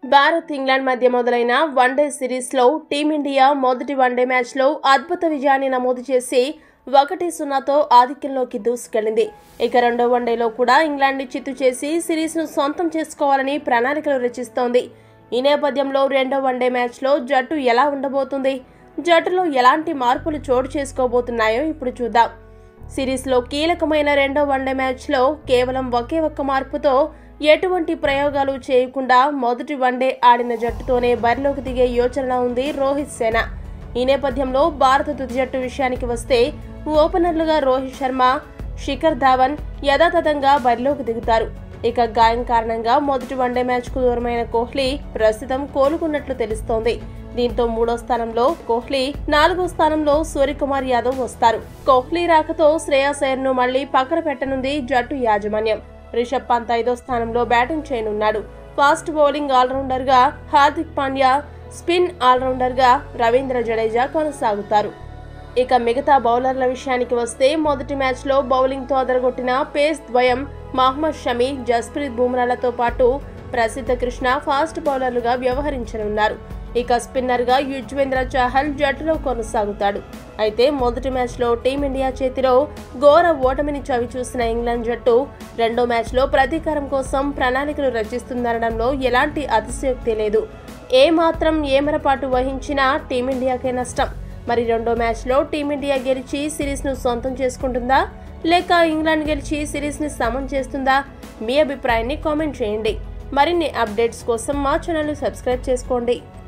Bharat England మధ్య మొదలైన one day సిరీస్లో టీమిండియా మొదటి వన్డే మ్యాచ్లో అద్భుత విజయాన్ని నమోదు చేసి ఒకటి సున్నాతో ఆధిక్యంలోకి దూసుకెళ్లింది ఇక రెండో వన్డేలో కూడా ఇంగ్లాండ్ని చిత్తు చేసి సిరీస్ను సొంతం చేసుకోవాలని ప్రణాళికలు రచిస్తోంది ఈ నేపథ్యంలో రెండో వన్డే మ్యాచ్లో జట్టు ఎలా ఉండబోతుంది జట్టులో ఎలాంటి మార్పులు చోటు చేసుకోబోతున్నాయో ఇప్పుడు చూద్దాం సిరీస్లో కీలకమైన రెండో వన్డే మ్యాచ్లో కేవలం ఒకే ఒక్క మార్పుతో ఎటువంటి ప్రయోగాలు చేయకుండా మొదటి వన్డే ఆడిన జట్టుతోనే బరిలోకి దిగే యోచనలో ఉంది రోహిత్ సేన ఈ నేపథ్యంలో భారత తుది జట్టు విషయానికి వస్తే ఓపెనర్లుగా రోహిత్ శర్మ శిఖర్ ధావన్ యథాతథంగా బరిలోకి దిగుతారు ఇక గాయం కారణంగా మొదటి వన్డే మ్యాచ్కు దూరమైన కోహ్లీ ప్రస్తుతం కోలుకున్నట్లు తెలుస్తోంది దీంతో మూడో స్థానంలో కోహ్లీ నాలుగో స్థానంలో సూర్యకుమార్ యాదవ్ వస్తారు కోహ్లీ రాకతో శ్రేయాస్ అయ్యర్ ను మళ్లీ పక్కన పెట్టనుంది జట్టు యాజమాన్యం రిషబ్ పంత్ ఐదో స్థానంలో బ్యాటింగ్ చేయనున్నాడు ఫాస్ట్ బౌలింగ్ ఆల్రౌండర్ గా హార్దిక్ పాండ్యా స్పిన్ ఆల్రౌండర్ గా రవీంద్ర జడేజా కొనసాగుతారు ఇక మిగతా బౌలర్ల విషయానికి వస్తే మొదటి మ్యాచ్లో బౌలింగ్తో అదరగొట్టిన పేస్ ద్వయం మహమ్మద్ షమి జస్ప్రీత్ బుమ్రాలతో పాటు ప్రసిద్ధ కృష్ణ ఫాస్ట్ బౌలర్లుగా వ్యవహరించనున్నారు ఇక స్పిన్నర్గా యుజ్వేంద్ర చాహల్ జట్టులో కొనసాగుతాడు అయితే మొదటి మ్యాచ్లో టీమిండియా చేతిలో ఘోర ఓటమిని చవి చూసిన ఇంగ్లాండ్ జట్టు రెండో మ్యాచ్లో ప్రతీకారం కోసం ప్రణాళికలు రచిస్తుందనడంలో ఎలాంటి అతిశయోక్తి లేదు ఏ మాత్రం ఏమరపాటు వహించినా టీమిండియాకే నష్టం మరి రెండో మ్యాచ్లో టీమిండియా గెలిచి సిరీస్ను సొంతం చేసుకుంటుందా లేక ఇంగ్లాండ్ గెలిచి సిరీస్ని సమం చేస్తుందా మీ అభిప్రాయాన్ని కామెంట్ చేయండి మరిన్ని అప్డేట్స్ కోసం మా ఛానల్ని సబ్స్క్రైబ్ చేసుకోండి